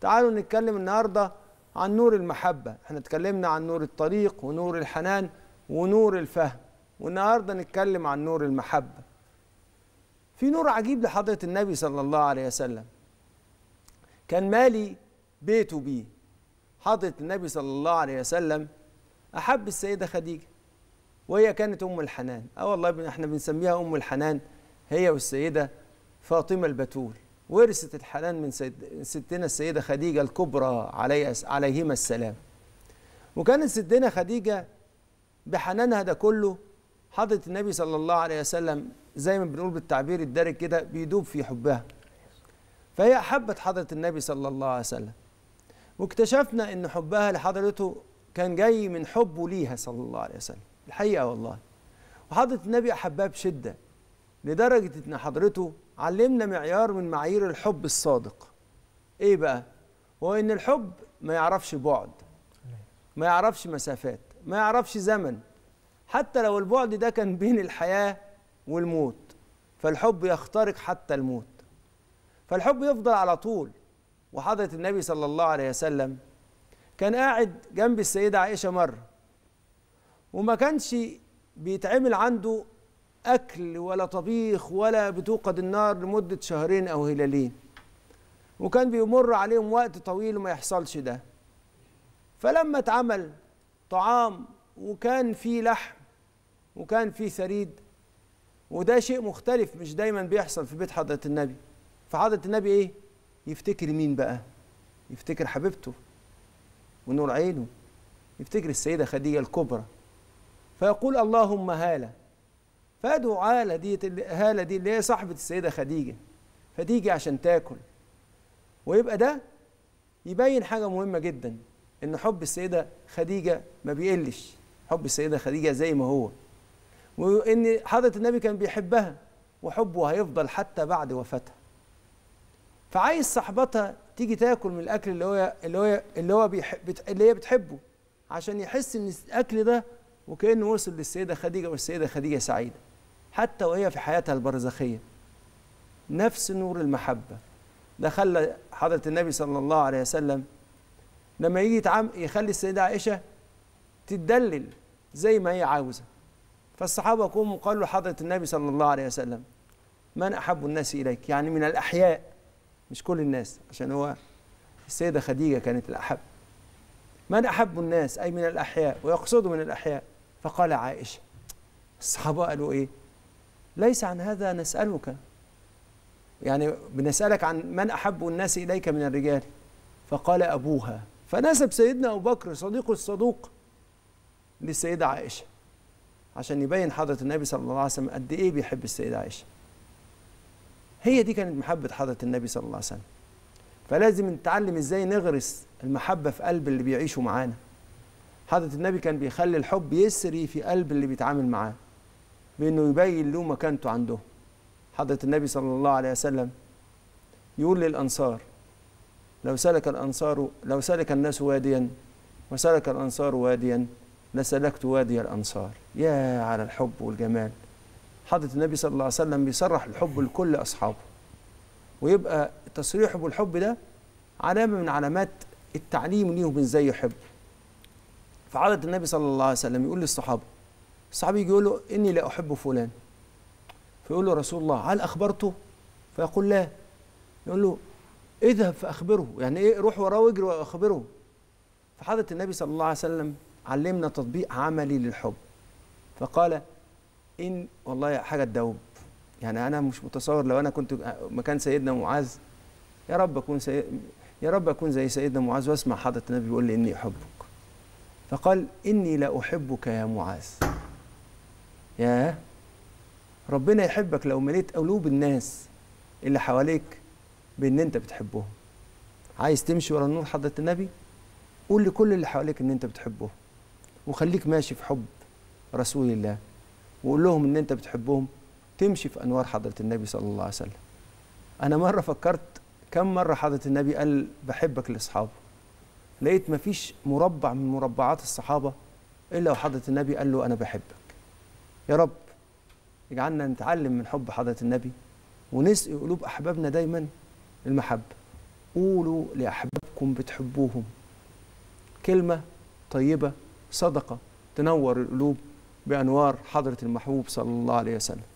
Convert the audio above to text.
تعالوا نتكلم النهارده عن نور المحبة احنا اتكلمنا عن نور الطريق ونور الحنان ونور الفهم والنهارده نتكلم عن نور المحبة في نور عجيب لحضرة النبي صلى الله عليه وسلم كان مالي بيته بيه حضرة النبي صلى الله عليه وسلم أحب السيدة خديجة وهي كانت أم الحنان أه والله احنا بنسميها أم الحنان هي والسيدة فاطمة البتول ورثت الحنان من سيد ستنا السيدة خديجة الكبرى علي عليهما السلام وكانت ستنا خديجة بحنانها ده كله حضرة النبي صلى الله عليه وسلم زي ما بنقول بالتعبير الدارج كده بيدوب في حبها فهي أحبت حضرة النبي صلى الله عليه وسلم واكتشفنا ان حبها لحضرته كان جاي من حبه ليها صلى الله عليه وسلم الحقيقه والله وحضره النبي احبها بشده لدرجه ان حضرته علمنا معيار من معايير الحب الصادق ايه بقى هو ان الحب ما يعرفش بعد ما يعرفش مسافات ما يعرفش زمن حتى لو البعد ده كان بين الحياه والموت فالحب يخترق حتى الموت فالحب يفضل على طول وحضرة النبي صلى الله عليه وسلم كان قاعد جنب السيدة عائشة مرة وما كانش بيتعمل عنده أكل ولا طبيخ ولا بتوقد النار لمدة شهرين أو هلالين وكان بيمر عليهم وقت طويل وما يحصلش ده فلما اتعمل طعام وكان فيه لحم وكان فيه ثريد وده شيء مختلف مش دايما بيحصل في بيت حضرة النبي فحضرة النبي ايه يفتكر مين بقى يفتكر حبيبته ونور عينه يفتكر السيدة خديجة الكبرى فيقول اللهم هالة فادعو هالة دي هالة دي اللي هي صاحبة السيدة خديجة فتيجي عشان تاكل ويبقى ده يبين حاجة مهمة جدا إن حب السيدة خديجة ما بيقلش حب السيدة خديجة زي ما هو وإن حضرة النبي كان بيحبها وحبه هيفضل حتى بعد وفاتها فعايز صاحبتها تيجي تاكل من الاكل اللي هو اللي هو اللي هو بيحب اللي هي بتحبه عشان يحس ان الاكل ده وكانه وصل للسيده خديجه والسيده خديجه سعيده حتى وهي في حياتها البرزخيه نفس نور المحبه ده خلى حضره النبي صلى الله عليه وسلم لما يجي يتعام يخلي السيده عائشه تتدلل زي ما هي عاوزه فالصحابه قوموا قالوا لحضره النبي صلى الله عليه وسلم من احب الناس اليك يعني من الاحياء مش كل الناس عشان هو السيدة خديجة كانت الأحب من أحب الناس أي من الأحياء ويقصد من الأحياء فقال عائشة الصحابة قالوا إيه ليس عن هذا نسألك يعني بنسألك عن من أحب الناس إليك من الرجال فقال أبوها فنسب سيدنا أبو بكر صديقه الصدوق للسيدة عائشة عشان يبين حضرة النبي صلى الله عليه وسلم قد إيه بيحب السيدة عائشة هي دي كانت محبة حضرة النبي صلى الله عليه وسلم فلازم نتعلم ازاي نغرس المحبة في قلب اللي بيعيشوا معانا حضرة النبي كان بيخلي الحب يسري في قلب اللي بيتعامل معاه بانه يبين له مكانته عنده حضرة النبي صلى الله عليه وسلم يقول للأنصار لو سلك الأنصار لو سلك الناس واديا وسلك الأنصار واديا لسلكت وادي الأنصار يا على الحب والجمال حضرة النبي صلى الله عليه وسلم بيصرح الحب لكل أصحابه ويبقى تصريحه بالحب ده علامة من علامات التعليم ليهم ازاي يحب فحضرة النبي صلى الله عليه وسلم يقول للصحابة الصحابي يجي يقول له إني لا أحب فلان فيقول له رسول الله هل أخبرته فيقول لا يقول له اذهب فأخبره يعني إيه روح وراه واجري وأخبره فحضرة النبي صلى الله عليه وسلم علمنا تطبيق عملي للحب فقال ان والله حاجه تدوب يعني انا مش متصور لو انا كنت مكان سيدنا معاذ يا رب اكون سي... يا رب اكون زي سيدنا معاذ واسمع حضره النبي بيقول لي اني احبك فقال اني لا احبك يا معاذ يا ربنا يحبك لو مليت قلوب الناس اللي حواليك بان انت بتحبهم عايز تمشي ورا النور حضره النبي قول لكل اللي حواليك ان انت بتحبهم وخليك ماشي في حب رسول الله وقول لهم ان انت بتحبهم تمشي في انوار حضره النبي صلى الله عليه وسلم انا مره فكرت كم مره حضره النبي قال بحبك لاصحابه لقيت مفيش مربع من مربعات الصحابه الا وحضره النبي قال له انا بحبك يا رب اجعلنا نتعلم من حب حضره النبي ونسقي قلوب احبابنا دايما المحبه قولوا لأحبابكم بتحبوهم كلمة طيبة صدقة تنور القلوب بأنوار حضرة المحبوب صلى الله عليه وسلم